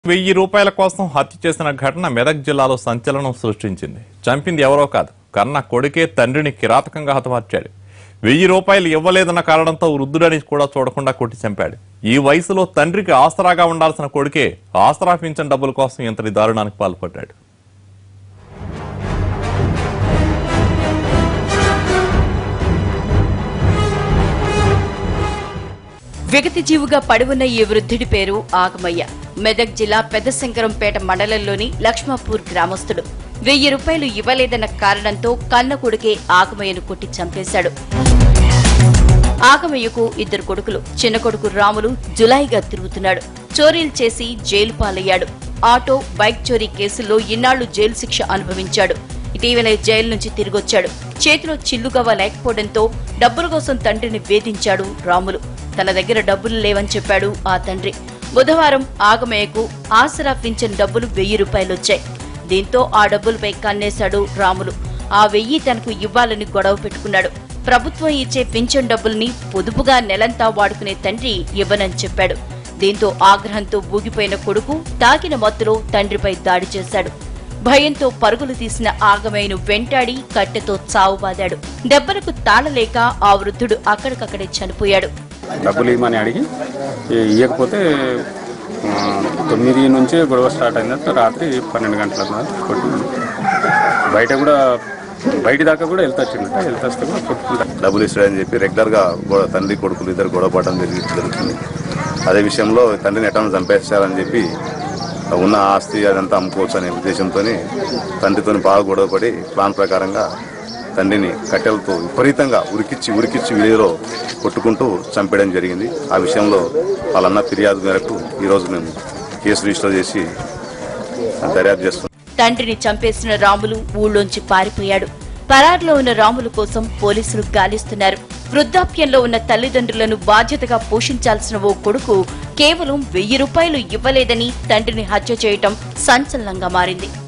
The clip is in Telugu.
వెయ్యి రూపాయల కోసం హత్య చేసిన ఘటన మెదక్ జిల్లాలో సంచలనం సృష్టించింది చంపింది ఎవరో కాదు కన్న కొడుకే తండ్రిని కిరాతకంగా హతమార్చాడు వెయ్యి రూపాయలు ఇవ్వలేదన్న కారణంతో వృద్ధుడని కూడా చూడకుండా కొట్టి చంపాడు ఈ వయసులో తండ్రికి ఆసరాగా ఉండాల్సిన కొడుకే ఆసరా పింఛన్ డబ్బుల కోసం ఇంతటి దారుణానికి పాల్పడ్డాడు విగతి జీవుగా పడివున్న ఈ వృద్ధుడి పేరు ఆగమయ్య మెదక్ జిల్లా పెద్దశంకరంపేట మండలంలోని లక్ష్మాపూర్ గ్రామస్తుడు వెయ్యి రూపాయలు ఇవ్వలేదన్న కారణంతో కన్న కొడుకే ఆగమయ్యను కొట్టి చంపేశాడు ఆగమయ్యకు ఇద్దరు కొడుకులు చిన్న కొడుకు రాములు జులాయిగా తిరుగుతున్నాడు చోరీలు చేసి జైలు పాలయ్యాడు ఆటో బైక్ చోరీ కేసుల్లో ఇన్నాళ్లు జైలు శిక్ష అనుభవించాడు ఇటీవలే జైలు నుంచి తిరిగొచ్చాడు చేతిలో చిల్లుగవ్వ లేకపోవడంతో డబ్బుల కోసం తండ్రిని వేధించాడు రాములు తన దగ్గర డబ్బులు లేవని చెప్పాడు ఆ తండ్రి బుధవారం ఆగమయ్యకు ఆసరా పింఛన్ డబ్బులు వెయ్యి రూపాయలొచ్చాయి దీంతో ఆ డబ్బులపై కన్నేశాడు రాములు ఆ వెయ్యి తనకు ఇవ్వాలని గొడవ పెట్టుకున్నాడు ప్రభుత్వం ఇచ్చే పింఛన్ డబ్బుల్ని పొదుపుగా నెలంతా వాడుకునే తండ్రి ఇవ్వనని చెప్పాడు దీంతో ఆగ్రహంతో ఊగిపోయిన కొడుకు తాకిన మత్తులో తండ్రిపై దాడి చేశాడు భయంతో పరుగులు తీసిన ఆగమయ్యను వెంటాడి కట్టెతో చావుబాదాడు దెబ్బలకు తాళలేక ఆ వృద్ధుడు అక్కడికక్కడే చనిపోయాడు డబ్బులు ఇవ్వమని అడిగి ఇ- ఇవ్వకపోతే ఆ, తొమ్మిది నుంచే గొడవ స్టార్ట్ అయిందంటే రాత్రి పన్నెండు గంటల దాకా కొట్టి బయట కూడా బయట దాకా కూడా వెళ్తా వచ్చిందట వెళ్తా వస్తే కూడా కొట్టుకుంటా డబ్బులు ఇస్తాడని చెప్పి రెగ్యులర్గా గొడవ తండ్రి కొడుకులు ఇద్దరు గొడవ పడడం జరిగి జరుగుతుంది అదే విషయంలో తండ్రిని ఎట్లా చంపేస్తారని చెప్పి ఉన్న ఆస్తి అదంతా అమ్ముకోవచ్చు అనే ఉద్దేశంతో తండ్రితో బాగా గొడవపడి ప్లాన్ ప్రకారంగా తండ్రిని కట్టెలతో విపరీతంగా ఉరికిచ్చి ఉరికిచ్చి వీధిలో కొట్టుకుంటూ చంపేయడం జరిగింది ఆ విషయంలో వాళ్ళన్న ఫిర్యాదు మేరకు ఈరోజు మేము కేసు రిజిస్టర్ చేసి దర్యాప్తు చేస్తున్నాం తండ్రిని చంపేసిన రాములు ఊళ్ళోంచి పారిపోయాడు పరార్లో ఉన్న రాములు కోసం పోలీసులు గాలిస్తున్నారు వృద్ధాప్యంలో ఉన్న తల్లిదండ్రులను బాధ్యతగా పోషించాల్సిన ఓ కొడుకు కేవలం వెయ్యి రూపాయలు ఇవ్వలేదని తండ్రిని హత్య చేయటం సంచలనంగా మారింది